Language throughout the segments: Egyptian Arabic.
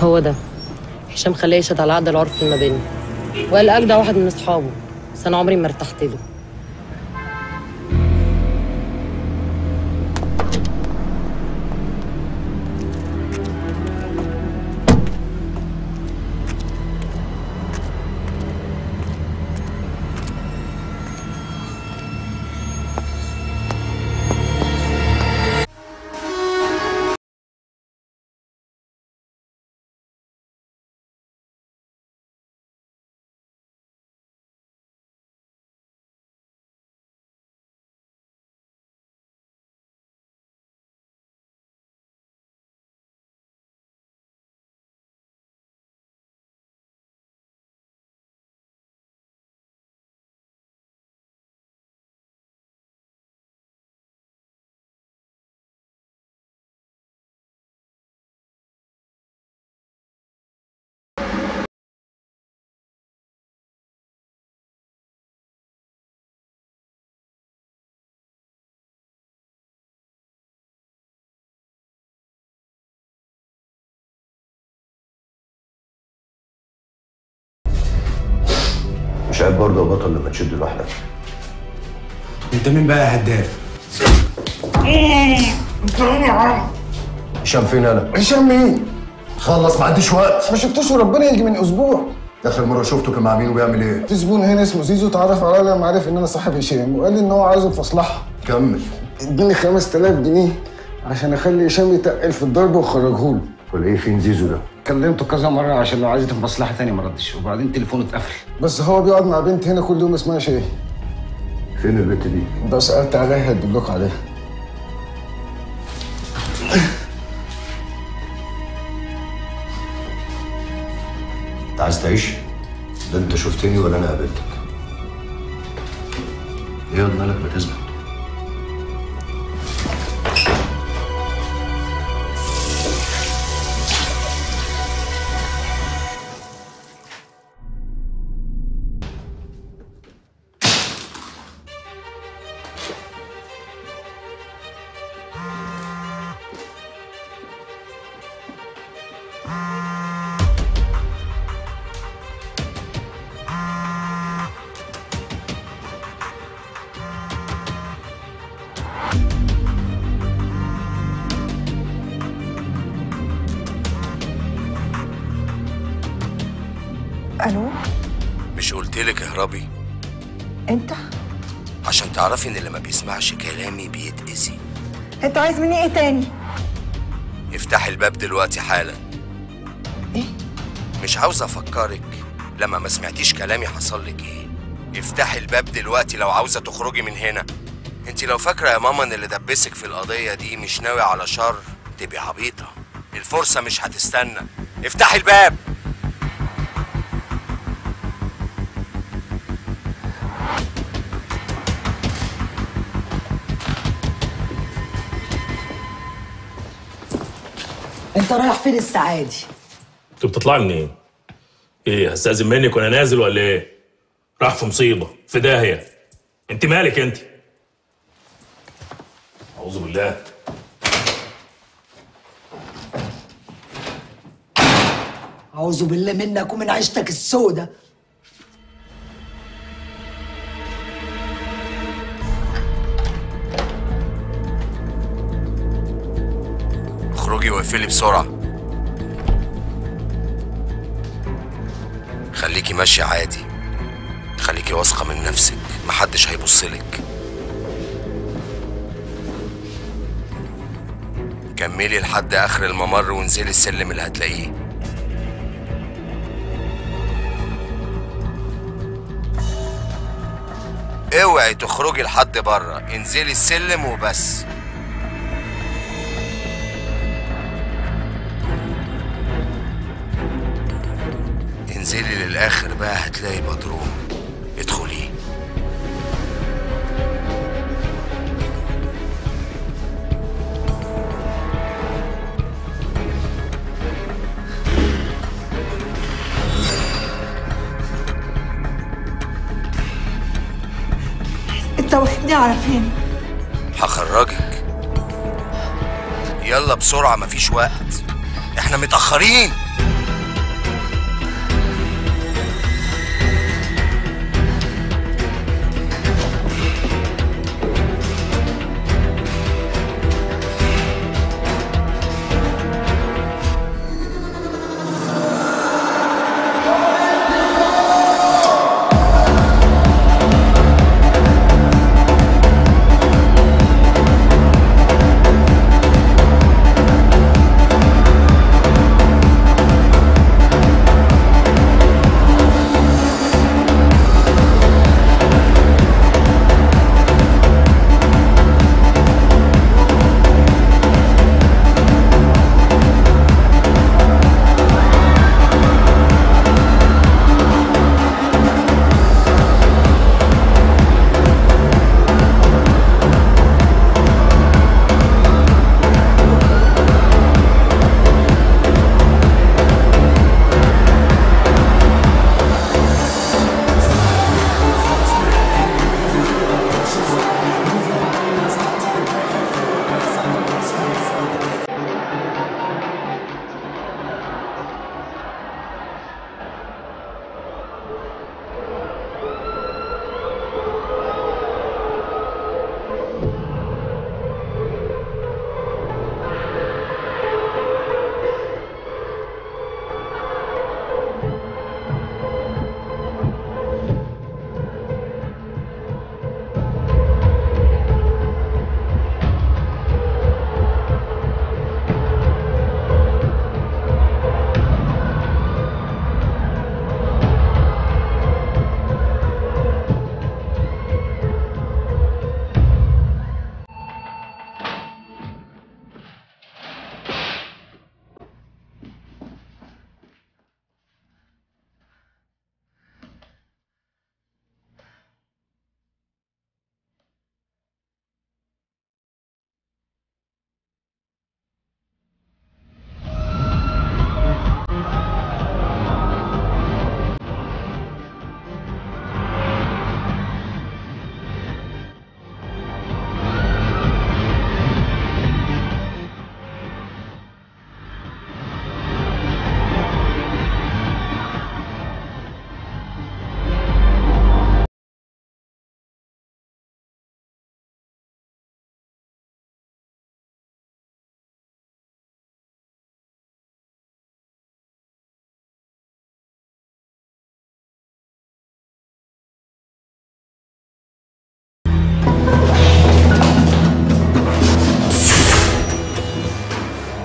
هو ده هشام خلاه يشهد على عقد العرف ما بيننا وقال اجدع واحد من اصحابه بس انا عمري ما ارتحت له مش عيب برضه يا بطل لما تشد لوحدك انت مين بقى يا هداف؟ هشام فين انا؟ هشام مين؟ خلص ما عنديش وقت ما شفتوش وربنا يجي من اسبوع اخر مره شفته كان مع مين وبيعمل ايه؟ في زبون هنا اسمه زيزو اتعرف عليا لما عرف ان انا صاحب هشام وقال لي ان هو عايزه في مصلحه كمل اديني 5000 جنيه عشان اخلي هشام يتقل في الضرب واخرجه له ولا ايه فين زيزو ده؟ كلمته كذا مرة عشان لو عايز في مصلحة تانية ما ردش وبعدين تليفونه اتقفل بس هو بيقعد مع بنت هنا كل يوم اسمها شاهي فين البت دي؟ لو سالت عليها هيدلوك عليها انت عايز تعيش؟ ده انت شفتني ولا انا قابلتك؟ ايه ياض مالك ما تثبت؟ الو مش قلتلك اهربي انت عشان تعرفي ان اللي ما بيسمعش كلامي بيتأذي انت عايز مني ايه تاني افتحي الباب دلوقتي حالا ايه مش عاوز افكرك لما ما سمعتيش كلامي حصل لك ايه افتحي الباب دلوقتي لو عاوزه تخرجي من هنا انت لو فاكره يا ماما ان اللي دبسك في القضيه دي مش ناوي على شر تبقي عبيطه الفرصه مش هتستنى افتحي الباب انت رايح فين السعادي انتوا بتطلعي منين؟ ايه هستأذن منك وانا نازل ولا ايه؟ راح في مصيبه في داهيه انت مالك انت؟ اعوذ بالله اعوذ بالله منك ومن عيشتك السودة اخرجي واقفلي بسرعه خليكي ماشيه عادي خليكي واثقه من نفسك محدش هيبصلك كملي لحد اخر الممر وانزلي السلم اللي هتلاقيه اوعي تخرجي لحد بره انزلي السلم وبس انزلي للاخر بقى هتلاقي بدروم ادخلي انت واخدني على فين هخرجك يلا بسرعة مفيش وقت احنا متأخرين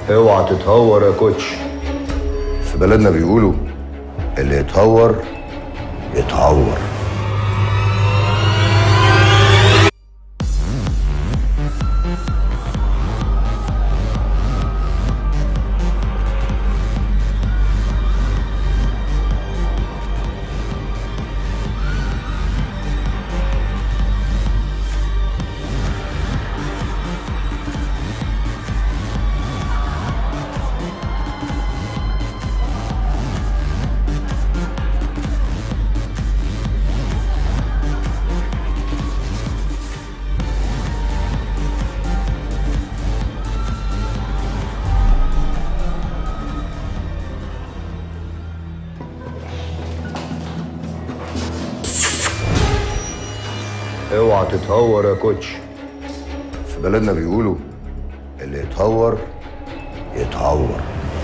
اوعى تتهور يا كوتش في بلدنا بيقولوا اللي يتهور يتعور اوعى تتهور يا كوتش في بلدنا بيقولوا اللي يتهور يتعور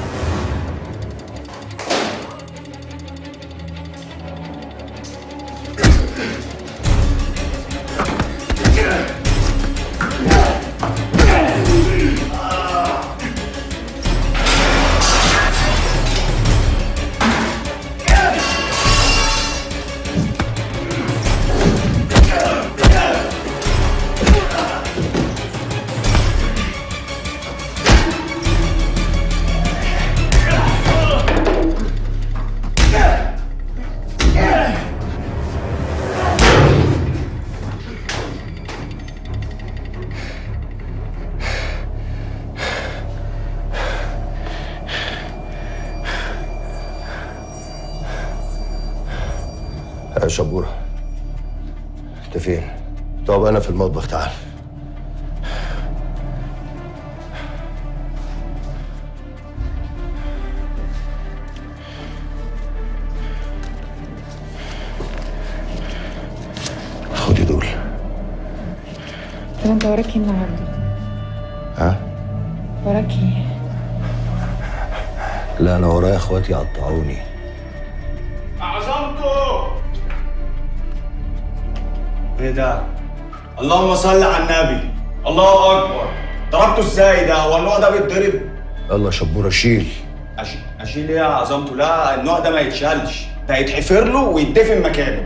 يا شبورة انت فين؟ طب انا في المطبخ تعال خدي دول طب انت وراك ايه النهارده؟ ها؟ وراك ايه؟ لا انا ورايا اخواتي قطعوني عظمته ايه ده؟ اللهم صل على النبي الله اكبر ضربته ازاي ده؟ هو النوع ده بيتضرب؟ يلا شبورة شيل أش- اشيل ايه يا عظمته؟ لا النوع ده ما يتشالش ده يتحفر له ويدفن مكانه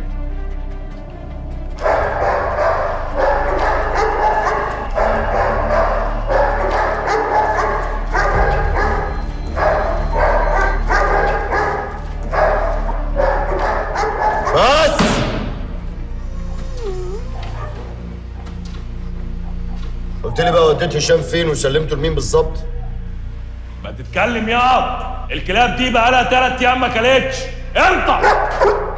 بس قلت لي بقى وديت هشام فين وسلمته لمين بالظبط؟ ما تتكلم ياض الكلاب دي بقى لها تلات ايام ما كلتش انت